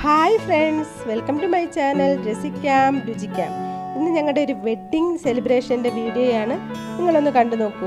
Hi friends welcome to my channel രസിക്കാം രുചിക്കാം ഇന്ന് ഞങ്ങളുടെ ഒരു വെഡ്ഡിംഗ് സെലിബ്രേഷൻ്റെ വീഡിയോയാണ് നിങ്ങളൊന്ന് കണ്ടു നോക്കൂ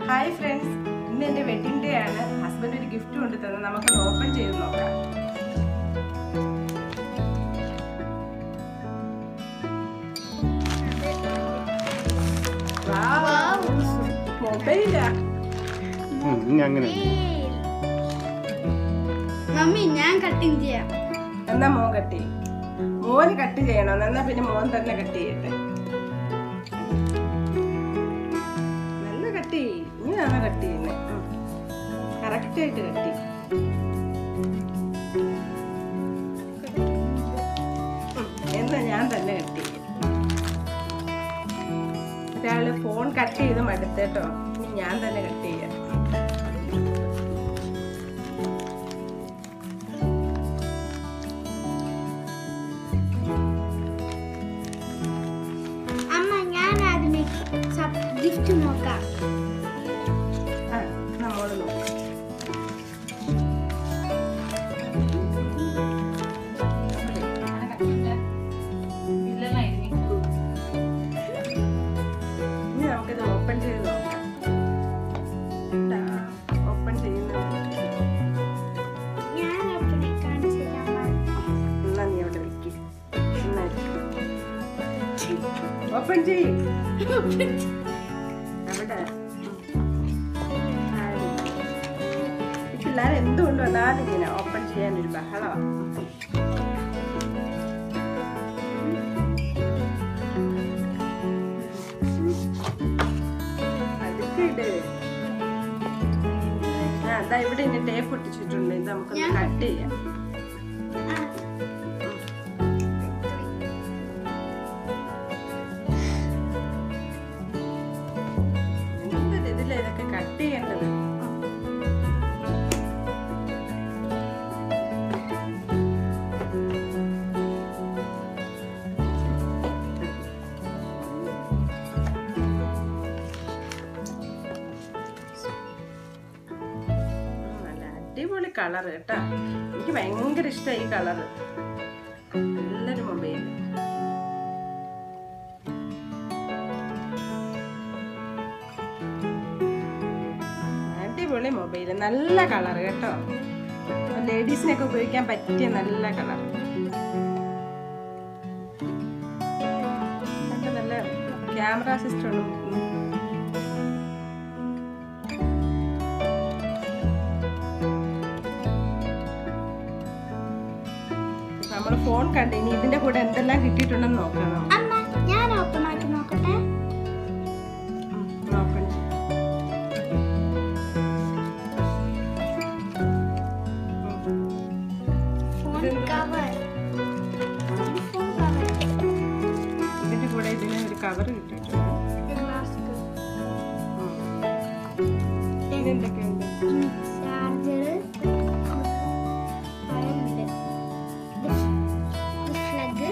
ഹായ് ഫ്രണ്ട്സ് ഇന്ന് എൻ്റെ വെഡിങ് ഡേ ആണ് ഹസ്ബൻഡ് ഒരു ഗിഫ്റ്റ് കൊണ്ടു തന്നത് നമുക്കൊന്ന് ഓപ്പൺ ചെയ്ത് നോക്കാം മൊബൈലാ ഉം, ഇനി അങ്ങനെ മമ്മി ഞാൻ കട്ടിങ് ചെയ്യാം എന്നാ മോൻ കട്ട് ചെയ്യും മോന് കട്ട് ചെയ്യണം എന്നാ പിന്നെ മോൻ തന്നെ കട്ട് ചെയ്യട്ടെ നല്ല കട്ട് ചെയ്യ് ഇങ്ങനെയാണോ കട്ട് ചെയ്യുന്നത് കറക്റ്റ് ആയിട്ട് കട്ട് ചെയ്യും എന്നാ ഞാൻ തന്നെ കട്ട് ചെയ്യും ഒരാള് ഫോൺ കട്ട് ചെയ്ത് മടുത്തേട്ടോ ഇനി ഞാൻ തന്നെ കട്ട് ചെയ്യാം അമ്മ ഞാൻ ആദ്യമേ ഗിഫ്റ്റ് നോക്കാം ആ നമ്മോട് നോക്കാം ഇനി നമുക്കിത് ഓപ്പൺ ചെയ്ത് നോക്കാം ടാ, ഓപ്പൺ ചെയ്യുന്നു ഞാൻ അവിടെ കാണിച്ചു തരാം എന്നാ നീ അവിടെ വെക്ക് ഓപ്പൺ ചെയ്യ് അവിടെ ആ, ഈ പിള്ളേർ എന്തുകൊണ്ട് വന്നാലും ഇങ്ങനെ ഓപ്പൺ ചെയ്യാനൊരു ബഹളമാണ് അതൊക്കെ ഇട് ആ അതാ ഇവിടെ ഇനി ടേപ്പ് ഒട്ടിച്ചിട്ടുണ്ട് ഇത് നമുക്കൊന്ന് കട്ട് ചെയ്യാം എന്തൊരു ഇതിലാ ഇതൊക്കെ കട്ട് ചെയ്യേണ്ടത് ഉം, നല്ല അടിപൊളി കളർ കേട്ടാ എനിക്ക് ഭയങ്കര ഇഷ്ടമായി ഈ കളർ നല്ലൊരു മൊബൈൽ അടിപൊളി മൊബൈൽ നല്ല കളർ കേട്ടോ ലേഡീസിനൊക്കെ ഉപയോഗിക്കാൻ പറ്റിയ നല്ല കളർ നല്ല ക്യാമറ സിസ്റ്റം നമ്മൾ ഫോൺ കണ്ട് ഇനി ഇതിന്റെ കൂടെ എന്തെല്ലാം കിട്ടിയിട്ടുണ്ടെന്ന് നോക്കണം അമ്മ ഞാൻ ഓപ്പൺ ആക്കി നോക്കട്ടെ നോക്കണം ഫോൺ ഇതെന്താ? കവർ ഫോൺ കവർ ഇതിന്റെ കൂടെ ഇതിന് ഒരു കവർ കിട്ടിയിട്ടുണ്ട് ഗ്ലാസ് ഉം. ഇതിനെന്തൊക്കെയുണ്ട് ചാർജർ ഫ്ലഗ്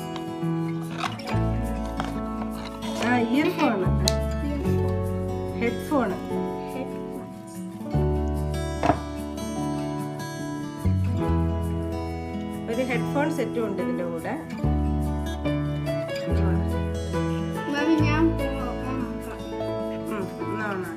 ആ ഇയർഫോൺ ഹെഡ്ഫോൺ ഒരു ഹെഡ്ഫോൺ സെറ്റും ഉണ്ട് ഇതിന്റെ കൂടെ മമ്മി ഞാൻ ഓപ്പൺ നോക്കാം ഉം, എന്നാ ഓണാ.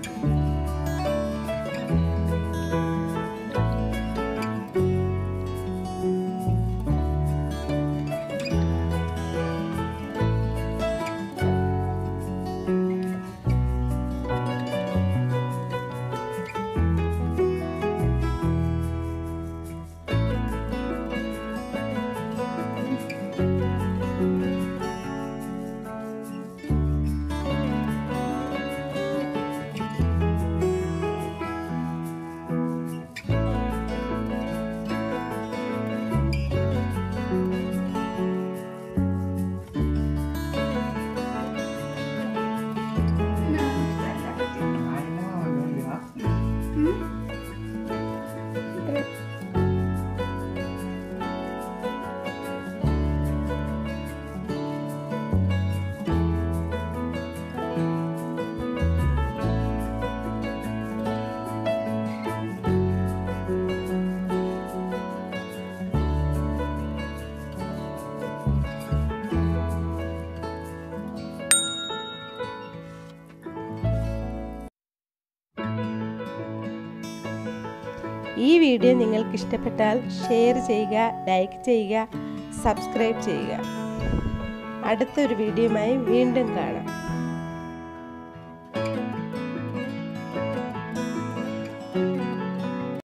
ഈ വീഡിയോ നിങ്ങൾക്ക് ഇഷ്ടപ്പെട്ടാൽ ഷെയർ ചെയ്യുക ലൈക്ക് ചെയ്യുക സബ്സ്ക്രൈബ് ചെയ്യുക അടുത്തൊരു വീഡിയോയുമായി വീണ്ടും കാണാം